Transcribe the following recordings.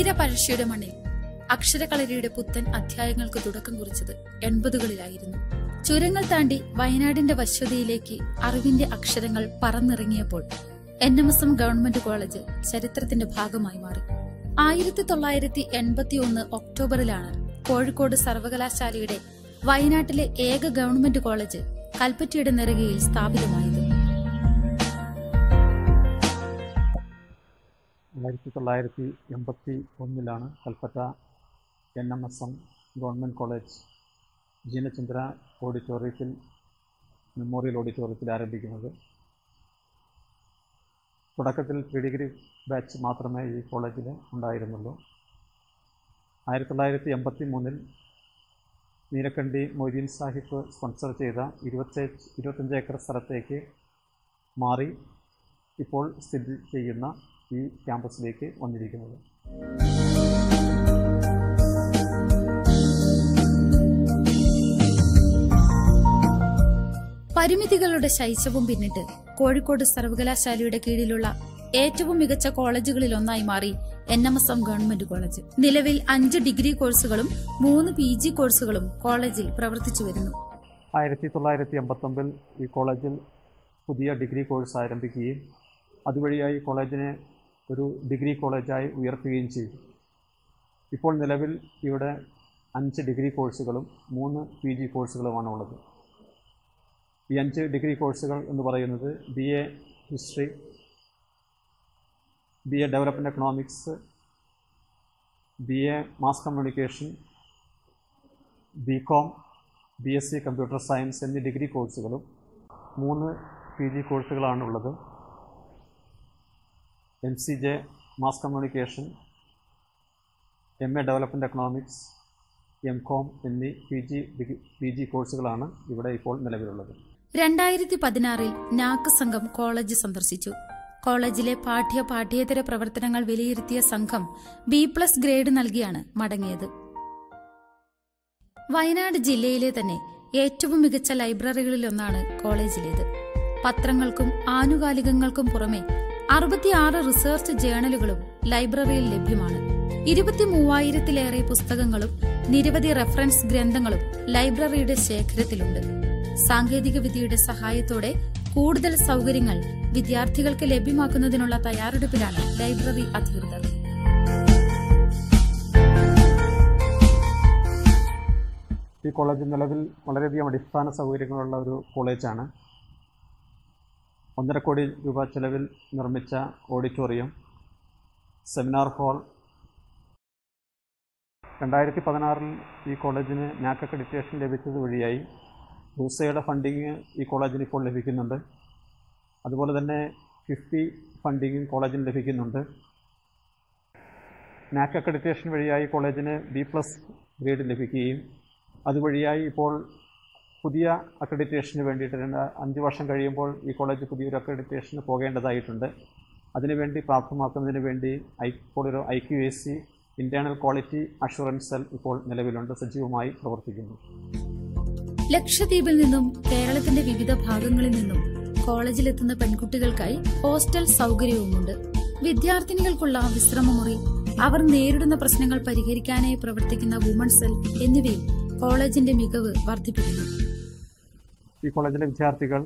വീരപഴശ്ശിയുടെ മണ്ണിൽ അക്ഷരകളരിയുടെ പുത്തൻ അധ്യായങ്ങൾക്ക് തുടക്കം കുറിച്ചത് എൺപതുകളിലായിരുന്നു ചുരങ്ങൾ താണ്ടി വയനാടിന്റെ വശ്വതയിലേക്ക് അറിവിന്റെ അക്ഷരങ്ങൾ പറന്നിറങ്ങിയപ്പോൾ N M S M government college ചരിത്രത്തിന്റെ ഭാഗമായി മാറി ആയിരത്തി തൊള്ളായിരത്തി എൺപത്തി ഒന്ന് ഒക്ടോബറിലാണ് കോഴിക്കോട് സർവകലാശാലയുടെ വയനാട്ടിലെ ഏക ഗവൺമെന്റ് കോളേജ് കൽപ്പറ്റയുടെ നെറുകയിൽ സ്ഥാപിതമായത് ആയിരത്തി തൊള്ളായിരത്തി എൺപത്തി ഒന്നിലാണ് Kalpetta N M S M government college Jinachandra ഓഡിറ്റോറിയത്തിൽ മെമ്മോറിയൽ ഓഡിറ്റോറിയത്തിൽ ആരംഭിക്കുന്നത് തുടക്കത്തിൽ പ്രീ ഡിഗ്രി ബാച്ച് മാത്രമേ ഈ കോളേജിൽ ഉണ്ടായിരുന്നുള്ളൂ ആയിരത്തി തൊള്ളായിരത്തി എൺപത്തി മൂന്നിൽ നീലക്കണ്ടി മൊയ്തീൻ സാഹിബ് സ്പോൺസർ ചെയ്ത ഇരുപത്തഞ്ച് ഇരുപത്തഞ്ച് ഏക്കർ സ്ഥലത്തേക്ക് മാറി ഇപ്പോൾ സ്ഥിതി ചെയ്യുന്ന ഈ ക്യാമ്പസിലേക്ക് വന്നിരിക്കുന്നത് പരിമിതികളുടെ ശൈശവും പിന്നിട്ട് കോഴിക്കോട് സർവകലാശാലയുടെ കീഴിലുള്ള ഏറ്റവും മികച്ച കോളേജുകളിൽ ഒന്നായി മാറി N M S M government college നിലവിൽ അഞ്ച് ഡിഗ്രി കോഴ്സുകളും മൂന്ന് പി ജി കോഴ്സുകളും കോളേജിൽ പ്രവർത്തിച്ചു വരുന്നു ആയിരത്തി തൊള്ളായിരത്തി എൺപത്തൊമ്പതിൽ ഈ കോളേജിൽ പുതിയ ഡിഗ്രി കോഴ്സ് ആരംഭിക്കുകയും അതുവഴിയായി കോളേജിനെ ഒരു ഡിഗ്രി കോളേജായി ഉയർത്തുകയും ചെയ്തു ഇപ്പോൾ നിലവിൽ ഇവിടെ അഞ്ച് ഡിഗ്രി കോഴ്സുകളും മൂന്ന് പി ജി കോഴ്സുകളുമാണ് ഉള്ളത് ഈ അഞ്ച് ഡിഗ്രി കോഴ്സുകൾ എന്ന് പറയുന്നത് B A history B A development economics B A mass communication B com B S C computer science എന്നീ ഡിഗ്രി കോഴ്സുകളും മൂന്ന് പി ജി കോഴ്സുകളാണുള്ളത് M C J mass communication M A development economics M com എന്നീ P G degree P G കോഴ്സുകളാണ് ഇവിടെ ഇപ്പോൾ നിലവിലുള്ളത് രണ്ടായിരത്തി പതിനാറിൽ നാക്ക് സംഘം കോളേജ് സന്ദർശിച്ചു കോളേജിലെ പാഠ്യ പാഠ്യേതര പ്രവർത്തനങ്ങൾ വിലയിരുത്തിയ സംഘം ബി പ്ലസ് ഗ്രേഡ് നൽകിയാണ് മടങ്ങിയത് വയനാട് ജില്ലയിലെ തന്നെ ഏറ്റവും മികച്ച ലൈബ്രറികളിലൊന്നാണ് കോളേജിലേത് പത്രങ്ങൾക്കും ആനുകാലികങ്ങൾക്കും പുറമെ അറുപത്തിയാറ് റിസർച്ച് ജേണലുകളും ലൈബ്രറിയിൽ ലഭ്യമാണ് ഇരുപത്തി മൂവായിരത്തിലേറെ പുസ്തകങ്ങളും നിരവധി റെഫറൻസ് ഗ്രന്ഥങ്ങളും ലൈബ്രറിയുടെ ശേഖരത്തിലുണ്ട് സാങ്കേതിക വിദ്യയുടെ സഹായത്തോടെ കൂടുതൽ സൗകര്യങ്ങൾ വിദ്യാർത്ഥികൾക്ക് ലഭ്യമാക്കുന്നതിനുള്ള തയ്യാറെടുപ്പിലാണ് ലൈബ്രറി അധികൃതർ ഈ കോളേജ് നിലവിൽ വളരെയധികം അടിസ്ഥാന സൗകര്യങ്ങളുള്ള ഒരു കോളേജാണ് ഒന്നര കോടി രൂപ ചെലവിൽ നിർമ്മിച്ച ഓഡിറ്റോറിയം സെമിനാർ ഹാൾ രണ്ടായിരത്തി പതിനാറിൽ ഈ കോളേജിന് നാക്ക് അക്രഡിറ്റേഷൻ ലഭിച്ചത് വഴിയായി റൂസയുടെ ഫണ്ടിങ് ഈ കോളേജിന് ഇപ്പോൾ ലഭിക്കുന്നുണ്ട് അതുപോലെ തന്നെ ഫിഫ്റ്റി ഫണ്ടിങ്ങും കോളേജിന് ലഭിക്കുന്നുണ്ട് നാക്ക് അക്രഡിറ്റേഷൻ വഴിയായി കോളേജിന് ബി പ്ലസ് ഗ്രേഡ് ലഭിക്കുകയും അതുവഴിയായി ഇപ്പോൾ പുതിയ അക്രഡിറ്റേഷന് വേണ്ടിയിട്ട് രണ്ട് അഞ്ച് വർഷം കഴിയുമ്പോൾ ഈ കോളേജ് പുതിയൊരു അക്രഡിറ്റേഷന് പോകേണ്ടതായിട്ടുണ്ട് അതിനുവേണ്ടി പ്രാപ്തമാക്കുന്നതിന് വേണ്ടി ഐ ഇപ്പോൾ ഒരു I Q S C internal quality assurance cell ഇപ്പോൾ നിലവിലുണ്ട് സജീവമായി പ്രവർത്തിക്കുന്നു ലക്ഷദ്വീപിൽ നിന്നും കേരളത്തിന്റെ വിവിധ ഭാഗങ്ങളിൽ നിന്നും കോളേജിലെത്തുന്ന പെൺകുട്ടികൾക്കായി ഹോസ്റ്റൽ സൗകര്യവുമുണ്ട് വിദ്യാർത്ഥിനികൾക്കുള്ള വിശ്രമമുറി അവർ നേരിടുന്ന പ്രശ്നങ്ങൾ പരിഹരിക്കാനായി പ്രവർത്തിക്കുന്ന വുമൺ സെൽ എന്നിവയും കോളേജിന്റെ മികവ് വർദ്ധിപ്പിക്കുന്നു ഈ കോളേജിലെ വിദ്യാർത്ഥികൾ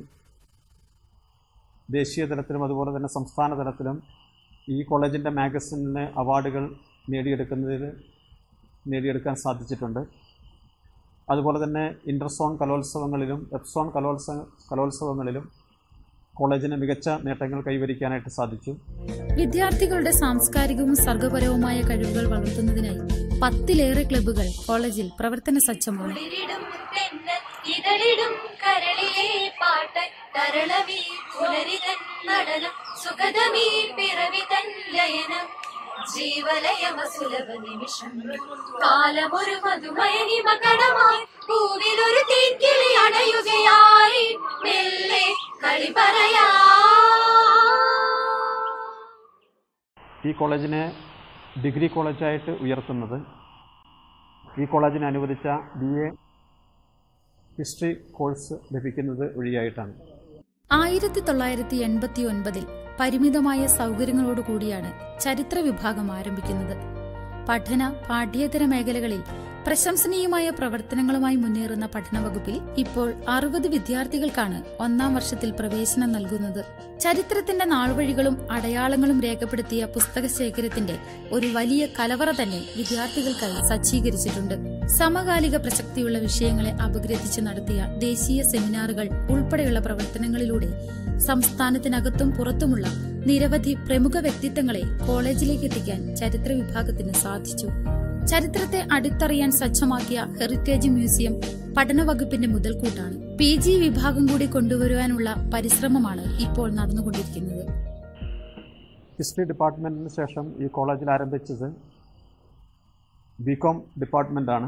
ദേശീയ തലത്തിലും അതുപോലെ തന്നെ സംസ്ഥാന തലത്തിലും ഈ കോളേജിൻ്റെ മാഗസിനിന് അവാർഡുകൾ നേടിയെടുക്കുന്നതിൽ നേടിയെടുക്കാൻ സാധിച്ചിട്ടുണ്ട് അതുപോലെ തന്നെ ഇൻ്റർസോൺ കലോത്സവങ്ങളിലും എപ്സോൺ കലോത്സവ കലോത്സവങ്ങളിലും കോളേജിന് മികച്ച നേട്ടങ്ങൾ കൈവരിക്കാനായിട്ട് സാധിച്ചു വിദ്യാർത്ഥികളുടെ സാംസ്കാരികവും സർഗപരവുമായ കഴിവുകൾ വളർത്തുന്നതിനായി പത്തിലേറെ ക്ലബ്ബുകൾ കോളേജിൽ പ്രവർത്തന സജ്ജമാണ് കുളിരിടും തെന്നൽ ഇതളിടും കരളിലെ പാട്ട് തരളമീ പുലരിതൻ നടനം സുഗതമീ പിറവിതൻ ലയനം ജീവലയമസുലഭ നിമിഷം കാലമൊരു മധുമയഹിമ കണമായി പൂവിലൊരു തീക്കിളി അടയുകയായി മെല്ലെ കളി പറയാ ഈ കോളേജിനെ ഡിഗ്രി കോളേജായിട്ട് ഉയർത്തുന്നത് ഈ കോളേജിന് അനുവദിച്ച ബി എ ഹിസ്റ്ററി കോഴ്സ് ലഭിക്കുന്നത് വഴിയായിട്ടാണ് ആയിരത്തി തൊള്ളായിരത്തി എൺപത്തി ഒൻപതിൽ പരിമിതമായ സൗകര്യങ്ങളോടുകൂടിയാണ് ചരിത്ര വിഭാഗം ആരംഭിക്കുന്നത് പഠന പാഠ്യേതര മേഖലകളിൽ പ്രശംസനീയമായ പ്രവർത്തനങ്ങളുമായി മുന്നേറുന്ന പഠന വകുപ്പിൽ ഇപ്പോൾ അറുപത് വിദ്യാർത്ഥികൾക്കാണ് ഒന്നാം വർഷത്തിൽ പ്രവേശനം നൽകുന്നത് ചരിത്രത്തിന്റെ നാൾവഴികളും അടയാളങ്ങളും രേഖപ്പെടുത്തിയ പുസ്തക ശേഖരത്തിന്റെ ഒരു വലിയ കലവറ തന്നെ വിദ്യാർത്ഥികൾക്കായി സജ്ജീകരിച്ചിട്ടുണ്ട് സമകാലിക പ്രസക്തിയുള്ള വിഷയങ്ങളെ അപഗ്രഥിച്ച് നടത്തിയ ദേശീയ സെമിനാറുകൾ ഉൾപ്പെടെയുള്ള പ്രവർത്തനങ്ങളിലൂടെ സംസ്ഥാനത്തിനകത്തും പുറത്തുമുള്ള നിരവധി പ്രമുഖ വ്യക്തിത്വങ്ങളെ കോളേജിലേക്ക് എത്തിക്കാൻ ചരിത്ര വിഭാഗത്തിന് സാധിച്ചു ചരിത്രത്തെ അടുത്തറിയാൻ സജ്ജമാക്കിയ ഹെറിറ്റേജ് മ്യൂസിയം പഠന വകുപ്പിന്റെ മുതൽക്കൂട്ടാണ് പി ജി വിഭാഗം കൂടി കൊണ്ടുവരുവാനുള്ള പരിശ്രമമാണ് ഇപ്പോൾ നടന്നുകൊണ്ടിരിക്കുന്നത് ഹിസ്റ്ററി ഡിപ്പാർട്ട്മെൻറ്റിന് ശേഷം ഈ കോളേജിൽ ആരംഭിച്ചത് ബി കോം ഡിപ്പാർട്ട്മെൻറ്റാണ്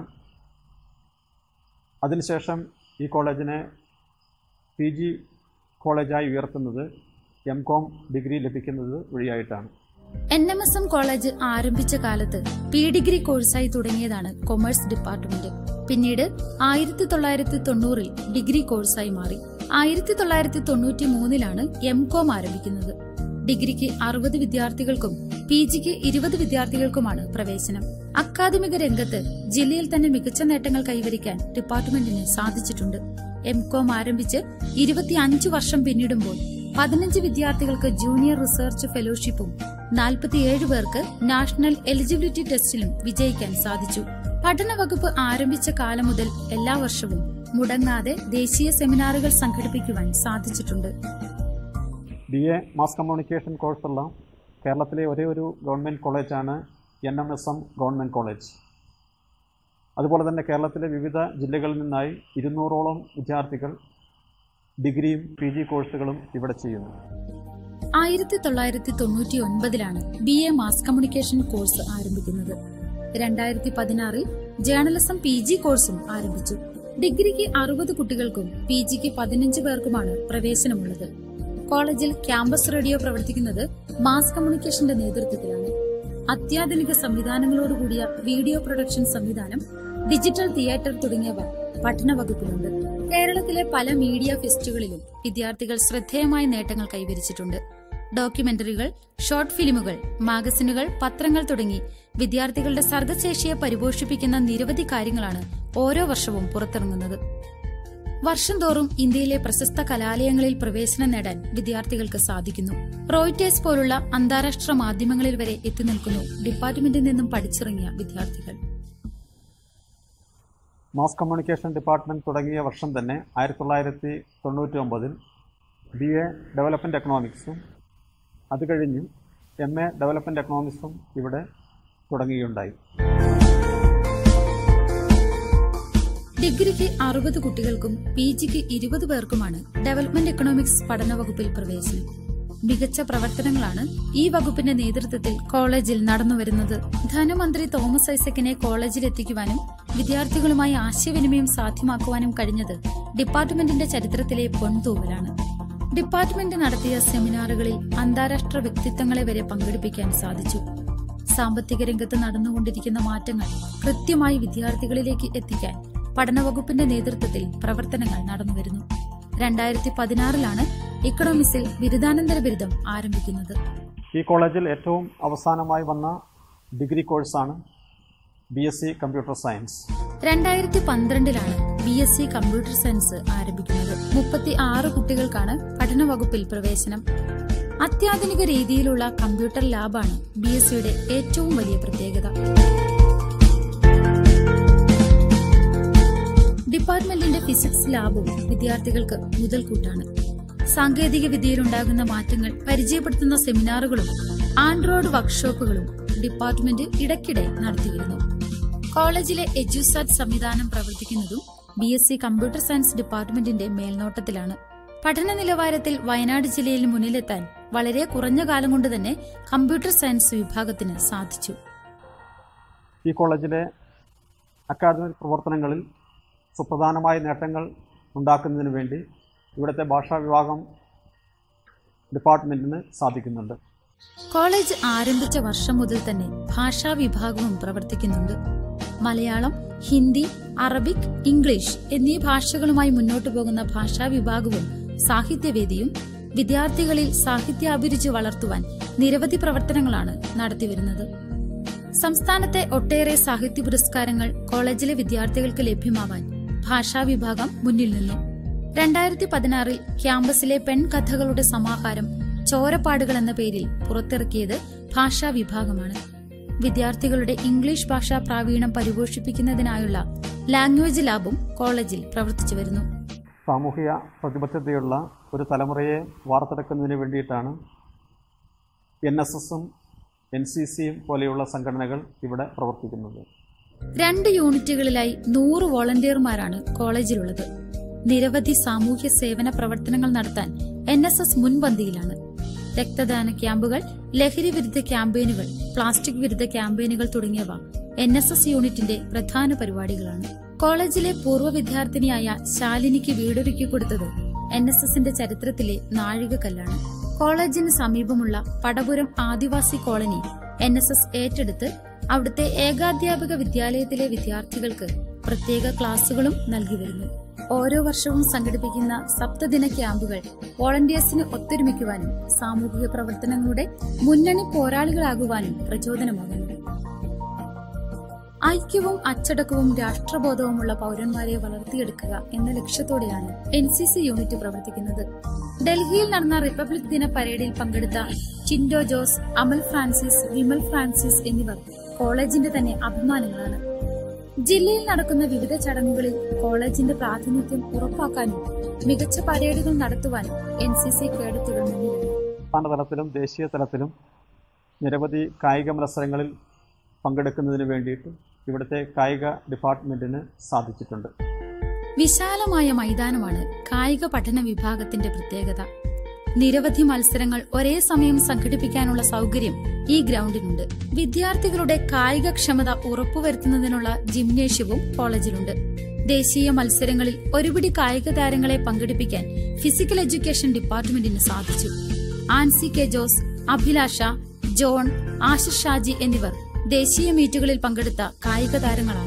അതിനുശേഷം ഈ കോളേജിനെ പി ജി കോളേജായി ഉയർത്തുന്നത് എം കോം ഡിഗ്രി ലഭിക്കുന്നത് വഴിയായിട്ടാണ് N M S M college ആരംഭിച്ച കാലത്ത് പി ഡിഗ്രി കോഴ്സായി തുടങ്ങിയതാണ് കൊമേഴ്സ് ഡിപ്പാർട്ട്മെന്റ് പിന്നീട് ആയിരത്തി തൊള്ളായിരത്തി തൊണ്ണൂറിൽ ഡിഗ്രി കോഴ്സായി മാറി ആയിരത്തി തൊള്ളായിരത്തി തൊണ്ണൂറ്റി മൂന്നിലാണ് എം കോം ആരംഭിക്കുന്നത് ഡിഗ്രിക്ക് അറുപത് വിദ്യാർത്ഥികൾക്കും പി ജിക്ക് ഇരുപത് വിദ്യാർത്ഥികൾക്കുമാണ് പ്രവേശനം അക്കാദമിക രംഗത്ത് ജില്ലയിൽ തന്നെ മികച്ച നേട്ടങ്ങൾ കൈവരിക്കാൻ ഡിപ്പാർട്ട്മെന്റിന് സാധിച്ചിട്ടുണ്ട് എം കോം ആരംഭിച്ച് ഇരുപത്തിയഞ്ചു വർഷം പിന്നിടുമ്പോൾ പതിനഞ്ച് വിദ്യാർത്ഥികൾക്ക് ജൂനിയർ റിസർച്ച് ഫെലോഷിപ്പും നാൽപ്പത്തിയേഴ് പേർക്ക് നാഷണൽ എലിജിബിലിറ്റി ടെസ്റ്റിലും വിജയിക്കാൻ സാധിച്ചു പഠന വകുപ്പ് ആരംഭിച്ച കാലം മുതൽ എല്ലാ വർഷവും മുടങ്ങാതെ ദേശീയ സെമിനാറുകൾ സംഘടിപ്പിക്കുവാൻ സാധിച്ചിട്ടുണ്ട് ബി എ മാസ് കമ്മ്യൂണിക്കേഷൻ കോഴ്സുള്ള കേരളത്തിലെ ഒരേ ഒരു ഗവൺമെൻറ് കോളേജാണ് N M S M government college അതുപോലെ തന്നെ കേരളത്തിലെ വിവിധ ജില്ലകളിൽ നിന്നായി ഇരുന്നൂറോളം വിദ്യാർത്ഥികൾ ഡിഗ്രിയും പി ജി കോഴ്സുകളും ഇവിടെ ചെയ്യുന്നു ആയിരത്തി തൊള്ളായിരത്തി തൊണ്ണൂറ്റി ഒൻപതിലാണ് B A mass communication course ആരംഭിക്കുന്നത് രണ്ടായിരത്തി പതിനാറിൽ ജേർണലിസം പി ജി കോഴ്സും ആരംഭിച്ചു ഡിഗ്രിക്ക് അറുപത് കുട്ടികൾക്കും പി ജിക്ക് പതിനഞ്ച് പേർക്കുമാണ് പ്രവേശനമുള്ളത് കോളേജിൽ ക്യാമ്പസ് റേഡിയോ പ്രവർത്തിക്കുന്നത് മാസ് കമ്മ്യൂണിക്കേഷന്റെ നേതൃത്വത്തിലാണ് അത്യാധുനിക സംവിധാനങ്ങളോടുകൂടിയ വീഡിയോ പ്രൊഡക്ഷൻ സംവിധാനം ഡിജിറ്റൽ തിയേറ്റർ തുടങ്ങിയവ പഠന വകുപ്പിലുണ്ട് കേരളത്തിലെ പല മീഡിയ ഫെസ്റ്റുകളിലും വിദ്യാർത്ഥികൾ ശ്രദ്ധേയമായ നേട്ടങ്ങൾ കൈവരിച്ചിട്ടുണ്ട് ഡോക്യുമെന്ററികൾ ഷോർട്ട് ഫിലിമുകൾ മാഗസിനുകൾ പത്രങ്ങൾ തുടങ്ങി വിദ്യാർത്ഥികളുടെ സർഗശേഷിയെ പരിപോഷിപ്പിക്കുന്ന നിരവധി കാര്യങ്ങളാണ് ഓരോ വർഷവും പുറത്തിറങ്ങുന്നത് വർഷം തോറും ഇന്ത്യയിലെ പ്രശസ്ത കലാലയങ്ങളിൽ പ്രവേശനം നേടാൻ വിദ്യാർത്ഥികൾക്ക് സാധിക്കുന്നു റോയിറ്റേഴ്സ് പോലുള്ള അന്താരാഷ്ട്ര മാധ്യമങ്ങളിൽ വരെ എത്തി നിൽക്കുന്നു ഡിപ്പാർട്ട്മെന്റിൽ നിന്നും പഠിച്ചിറങ്ങിയ വിദ്യാർത്ഥികൾ മാസ് കമ്മ്യൂണിക്കേഷൻ ഡിപ്പാർട്ട്മെൻറ്റ് തുടങ്ങിയ വർഷം തന്നെ ആയിരത്തി തൊള്ളായിരത്തി തൊണ്ണൂറ്റി ഒമ്പതിൽ ബി എ ഡെവലപ്മെൻറ്റ് എക്കണോമിക്സും അത് കഴിഞ്ഞ് എം എ ഡെവലപ്മെൻറ്റ് എക്കണോമിക്സും ഇവിടെ തുടങ്ങുകയുണ്ടായി ഡിഗ്രിക്ക് അറുപത് കുട്ടികൾക്കും പി ജിക്ക് ഇരുപത് പേർക്കുമാണ് ഡെവലപ്മെന്റ് എക്കണോമിക്സ് പഠന വകുപ്പിൽ പ്രവേശനം മികച്ച പ്രവർത്തനങ്ങളാണ് ഈ വകുപ്പിന്റെ നേതൃത്വത്തിൽ കോളേജിൽ നടന്നുവരുന്നത് ധനമന്ത്രി തോമസ് ഐസക്കിനെ കോളേജിൽ എത്തിക്കുവാനും വിദ്യാർത്ഥികളുമായി ആശയവിനിമയം സാധ്യമാക്കുവാനും കഴിഞ്ഞത് ഡിപ്പാർട്ട്മെന്റിന്റെ ചരിത്രത്തിലെ പൊൻതൂവലാണ് ഡിപ്പാർട്ട്മെന്റ് നടത്തിയ സെമിനാറുകളിൽ അന്താരാഷ്ട്ര വ്യക്തിത്വങ്ങളെ വരെ പങ്കെടുപ്പിക്കാൻ സാധിച്ചു സാമ്പത്തിക രംഗത്ത് നടന്നുകൊണ്ടിരിക്കുന്ന മാറ്റങ്ങൾ കൃത്യമായി വിദ്യാർത്ഥികളിലേക്ക് എത്തിക്കാൻ പഠനവകുപ്പിന്റെ നേതൃത്വത്തിൽ പ്രവർത്തനങ്ങൾ നടന്നുവരുന്നു രണ്ടായിരത്തി പതിനാറിലാണ് ഇക്കണോമിക്സിൽ ബിരുദാനന്തര ബിരുദം ആരംഭിക്കുന്നത് ഈ കോളേജിൽ ഏറ്റവും അവസാനമായി വന്ന ഡിഗ്രി കോഴ്സാണ് B S C computer science രണ്ടായിരത്തി പന്ത്രണ്ടിലാണ് B S C computer science ആരംഭിക്കുന്നത് മുപ്പത്തി ആറ് കുട്ടികൾക്കാണ് പഠന വകുപ്പിൽ പ്രവേശനം അത്യാധുനിക രീതിയിലുള്ള കമ്പ്യൂട്ടർ ലാബാണ് ബി എസ് സിയുടെ ഏറ്റവും വലിയ പ്രത്യേകത ഡിപ്പാർട്ട്മെന്റിന്റെ ഫിസിക്സ് ലാബും വിദ്യാർത്ഥികൾക്ക് മുതൽക്കൂട്ടാണ് സാങ്കേതിക വിദ്യയിലുണ്ടാകുന്ന മാറ്റങ്ങൾ പരിചയപ്പെടുത്തുന്ന സെമിനാറുകളും ആൻഡ്രോയിഡ് വർക്ക്ഷോപ്പുകളും ഡിപ്പാർട്ട്മെന്റ് ഇടയ്ക്കിടെ നടത്തിയിരുന്നു കോളേജിലെ എജ്യുസാറ്റ് സംവിധാനം പ്രവർത്തിക്കുന്നതും B S C computer science ഡിപ്പാർട്ട്മെന്റിന്റെ മേൽനോട്ടത്തിലാണ് പഠന നിലവാരത്തിൽ വയനാട് ജില്ലയിൽ മുന്നിലെത്താൻ വളരെ കുറഞ്ഞ കാലം കൊണ്ട് തന്നെ കമ്പ്യൂട്ടർ സയൻസ് വിഭാഗത്തിന് സാധിച്ചു ഈ കോളേജിലെ അക്കാദമിക് പ്രവർത്തനങ്ങളിൽ സുപ്രധാനമായ നേട്ടങ്ങൾ ഉണ്ടാക്കുന്നതിന് വേണ്ടി ഇവിടുത്തെ ഭാഷാ വിഭാഗം ഡിപ്പാർട്ട്മെൻറ്റിന് സാധിക്കുന്നുണ്ട് കോളേജ് ആരംഭിച്ച വർഷം മുതൽ തന്നെ ഭാഷാ വിഭാഗവും പ്രവർത്തിക്കുന്നുണ്ട് മലയാളം ഹിന്ദി അറബിക് ഇംഗ്ലീഷ് എന്നീ ഭാഷകളുമായി മുന്നോട്ടു പോകുന്ന ഭാഷാ വിഭാഗവും സാഹിത്യവേദിയും വിദ്യാർത്ഥികളിൽ സാഹിത്യാഭിരുചി വളർത്തുവാൻ നിരവധി പ്രവർത്തനങ്ങളാണ് നടത്തിവരുന്നത് സംസ്ഥാനത്തെ ഒട്ടേറെ സാഹിത്യ പുരസ്കാരങ്ങൾ കോളേജിലെ വിദ്യാർത്ഥികൾക്ക് ലഭ്യമാവാൻ ഭാഷാ വിഭാഗം മുന്നിൽ നിന്നു രണ്ടായിരത്തി പതിനാറിൽ ക്യാമ്പസിലെ പെൺകഥകളുടെ സമാഹാരം ചോരപ്പാടുകൾ എന്ന പേരിൽ പുറത്തിറക്കിയത് ഭാഷാ വിഭാഗമാണ് വിദ്യാർത്ഥികളുടെ ഇംഗ്ലീഷ് ഭാഷാ പ്രാവീണ്യം പരിപോഷിപ്പിക്കുന്നതിനായുള്ള ലാംഗ്വേജ് ലാബും കോളേജിൽ പ്രവർത്തിച്ചു വരുന്നു സാമൂഹിക പ്രതിബദ്ധതയുള്ള ഒരു തലമുറയെ വാർത്തെടുക്കുന്നതിന് വേണ്ടിയിട്ടാണ് എൻ എസ് എസും എൻ സി സിയും പോലെയുള്ള സംഘടനകൾ ഇവിടെ പ്രവർത്തിക്കുന്നത് രണ്ട് യൂണിറ്റുകളിലായി നൂറ് വോളണ്ടിയർമാരാണ് കോളേജിലുള്ളത് നിരവധി സാമൂഹ്യ സേവന പ്രവർത്തനങ്ങൾ നടത്താൻ എൻ എസ് എസ് മുൻപന്തിയിലാണ് രക്തദാന ക്യാമ്പുകൾ ലഹരി വിരുദ്ധ ക്യാമ്പയിനുകൾ പ്ലാസ്റ്റിക് വിരുദ്ധ ക്യാമ്പയിനുകൾ തുടങ്ങിയവ എൻ എസ് എസ് യൂണിറ്റിന്റെ പ്രധാന പരിപാടികളാണ് കോളേജിലെ പൂർവ്വ വിദ്യാർത്ഥിനിയായ ശാലിനിക്ക് വീടൊരുക്കി കൊടുത്തത് എൻ എസ് എസിന്റെ ചരിത്രത്തിലെ നാഴികക്കല്ലാണ് കോളേജിന് സമീപമുള്ള പടപുരം ആദിവാസി കോളനി എൻ എസ് എസ് ഏറ്റെടുത്ത് അവിടുത്തെ ഏകാധ്യാപക വിദ്യാലയത്തിലെ വിദ്യാർത്ഥികൾക്ക് പ്രത്യേക ക്ലാസുകളും നൽകി വരുന്നു ഓരോ വർഷവും സംഘടിപ്പിക്കുന്ന സപ്തദിന ക്യാമ്പുകൾ വോളണ്ടിയേഴ്സിന് ഒത്തൊരുമിക്കുവാനും സാമൂഹിക പ്രവർത്തനങ്ങളുടെ മുന്നണി പോരാളികളാകുവാനും പ്രചോദനമാകുന്നു ഐക്യവും അച്ചടക്കവും രാഷ്ട്രബോധവുമുള്ള പൗരന്മാരെ വളർത്തിയെടുക്കുക എന്ന ലക്ഷ്യത്തോടെയാണ് എൻ സി സി യൂണിറ്റ് പ്രവർത്തിക്കുന്നത് ഡൽഹിയിൽ നടന്ന റിപ്പബ്ലിക് ദിന പരേഡിൽ പങ്കെടുത്ത ചിൻഡോ ജോസ് അമൽ ഫ്രാൻസിസ് വിമൽ ഫ്രാൻസിസ് എന്നിവർ കോളേജിന്റെ തന്നെ അഭിമാനങ്ങളാണ് ജില്ലയിൽ നടക്കുന്ന വിവിധ ചടങ്ങുകളിൽ കോളേജിന്റെ പ്രാതിനിധ്യം ഉറപ്പാക്കാനും മികച്ച പരേഡുകൾ നടത്തുവാനും എൻ സി സി കേഡറ്റുകൾ മുന്നിലുണ്ട് സംസ്ഥാന തലത്തിലും ദേശീയ തലത്തിലും നിരവധി കായിക മത്സരങ്ങളിൽ പങ്കെടുക്കുന്നതിന് വേണ്ടിയിട്ട് ഇവിടുത്തെ കായിക ഡിപ്പാർട്ട്മെൻറ്റിന് സാധിച്ചിട്ടുണ്ട് വിശാലമായ മൈതാനമാണ് കായിക പഠന വിഭാഗത്തിന്റെ പ്രത്യേകത നിരവധി മത്സരങ്ങൾ ഒരേ സമയം സംഘടിപ്പിക്കാനുള്ള സൗകര്യം ഈ ഗ്രൗണ്ടിനുണ്ട് വിദ്യാർത്ഥികളുടെ കായികക്ഷമത ഉറപ്പുവരുത്തുന്നതിനുള്ള ജിംനേഷ്യവും കോളേജിലുണ്ട് ദേശീയ മത്സരങ്ങളിൽ ഒരുപിടി കായിക താരങ്ങളെ പങ്കെടുപ്പിക്കാൻ ഫിസിക്കൽ എഡ്യൂക്കേഷൻ ഡിപ്പാർട്ട്മെന്റിന് സാധിച്ചു ആൻസി കെ ജോസ് അഭിലാഷ ജോൺ ആശിഷ് ഷാജി എന്നിവർ ദേശീയ മീറ്റുകളിൽ പങ്കെടുത്ത കായിക താരങ്ങളാണ്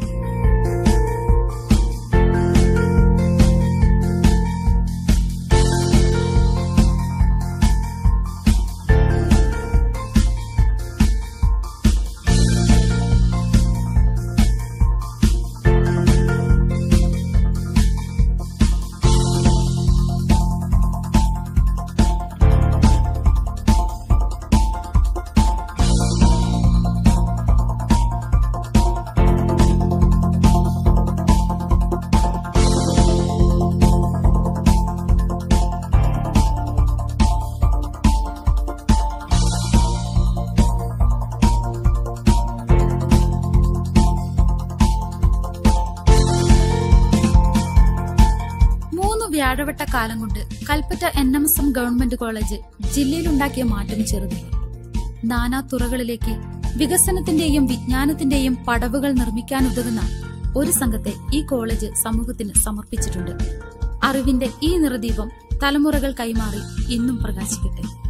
മൂന്ന് വ്യാഴവട്ട കാലം കൊണ്ട് Kalpetta N M S M government college ജില്ലയിലുണ്ടാക്കിയ മാറ്റം ചെറുതില്ല നാനാ തുറകളിലേക്ക് വികസനത്തിന്റെയും വിജ്ഞാനത്തിന്റെയും പടവുകൾ നിർമ്മിക്കാനുതകുന്ന ഒരു സംഘത്തെ ഈ കോളേജ് സമൂഹത്തിന് സമർപ്പിച്ചിട്ടുണ്ട് അറിവിന്റെ ഈ നിറദീപം തലമുറകൾ കൈമാറി ഇന്നും പ്രകാശിക്കട്ടെ